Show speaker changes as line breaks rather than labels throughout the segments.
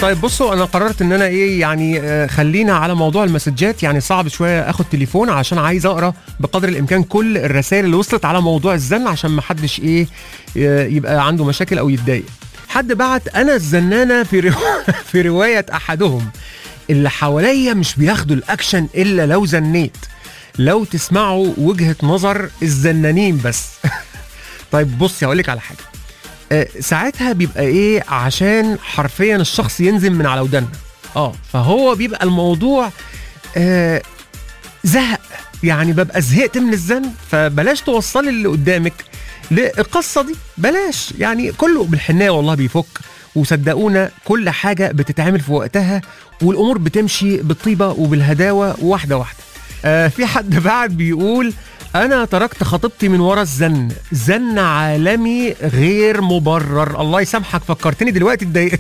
طيب بصوا انا قررت ان انا ايه يعني آه، خلينا على موضوع المسجات يعني صعب شويه اخد تليفون عشان عايز اقرا بقدر الامكان كل الرسائل اللي وصلت على موضوع الزن عشان ما حدش ايه آه، يبقى عنده مشاكل او يتضايق حد بعت انا الزنانه في رو... في روايه احدهم اللي حواليا مش بياخدوا الاكشن الا لو زنيت لو تسمعوا وجهه نظر الزنانين بس طيب بصي هقول لك على حاجه آه، ساعتها بيبقى ايه عشان حرفيا الشخص ينزل من على ودنا اه فهو بيبقى الموضوع آه زهق يعني ببقى زهقت من الزن فبلاش توصلي اللي قدامك للقصه دي بلاش يعني كله بالحنايه والله بيفك وصدقونا كل حاجه بتتعمل في وقتها والامور بتمشي بالطيبه وبالهداوه واحده واحده آه في حد بعد بيقول انا تركت خطيبتي من ورا الزن زن عالمي غير مبرر الله يسامحك فكرتني دلوقتي اتضايقت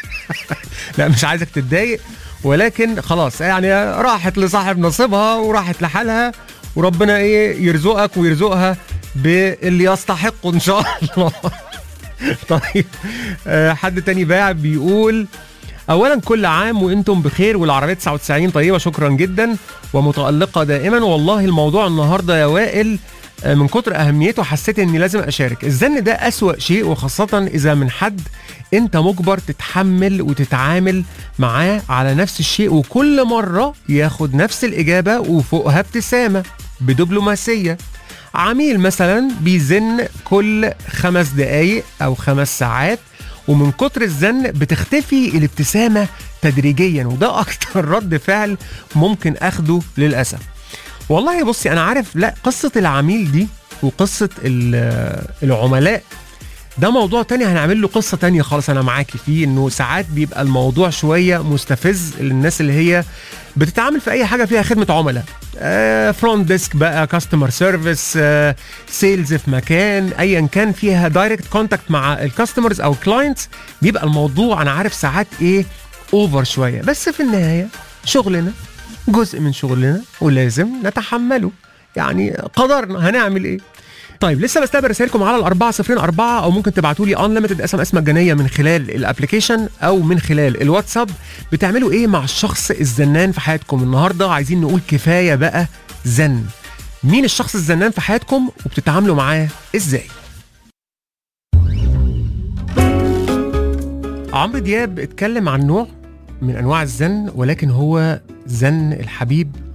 لا مش عايزك تتضايق ولكن خلاص يعني راحت لصاحب نصيبها وراحت لحالها وربنا ايه يرزقك ويرزقها باللي يستحقه ان شاء الله طيب آه، حد تاني باع بيقول اولا كل عام وانتم بخير والعربيه 99 طيبه شكرا جدا ومتالقه دائما والله الموضوع النهارده يا وائل آه، من كتر اهميته حسيت اني لازم اشارك الزن ده اسوا شيء وخاصه اذا من حد انت مجبر تتحمل وتتعامل معاه على نفس الشيء وكل مره ياخد نفس الاجابه وفوقها ابتسامه بدبلوماسيه عميل مثلا بيزن كل خمس دقايق او خمس ساعات ومن كتر الزن بتختفي الابتسامه تدريجيا وده اكتر رد فعل ممكن اخده للاسف والله بصي انا عارف لا قصه العميل دي وقصه ال- العملاء ده موضوع تاني هنعمل له قصه تانية خالص انا معاكي فيه انه ساعات بيبقى الموضوع شويه مستفز للناس اللي هي بتتعامل في اي حاجه فيها خدمه عملاء فرونت ديسك بقى كاستمر سيرفيس سيلز في مكان ايا كان فيها دايركت كونتاكت مع الكاستمرز او كلاينتس بيبقى الموضوع انا عارف ساعات ايه اوفر شويه بس في النهايه شغلنا جزء من شغلنا ولازم نتحمله يعني قدرنا هنعمل ايه طيب لسه بستقبل رسائلكم على الأربعة صفرين أربعة أو ممكن تبعتوا لي أنليمتد اس ام اس مجانية من خلال الابلكيشن أو من خلال الواتساب بتعملوا إيه مع الشخص الزنان في حياتكم النهاردة عايزين نقول كفاية بقى زن مين الشخص الزنان في حياتكم وبتتعاملوا معاه إزاي عمرو دياب اتكلم عن نوع من انواع الزن ولكن هو زن الحبيب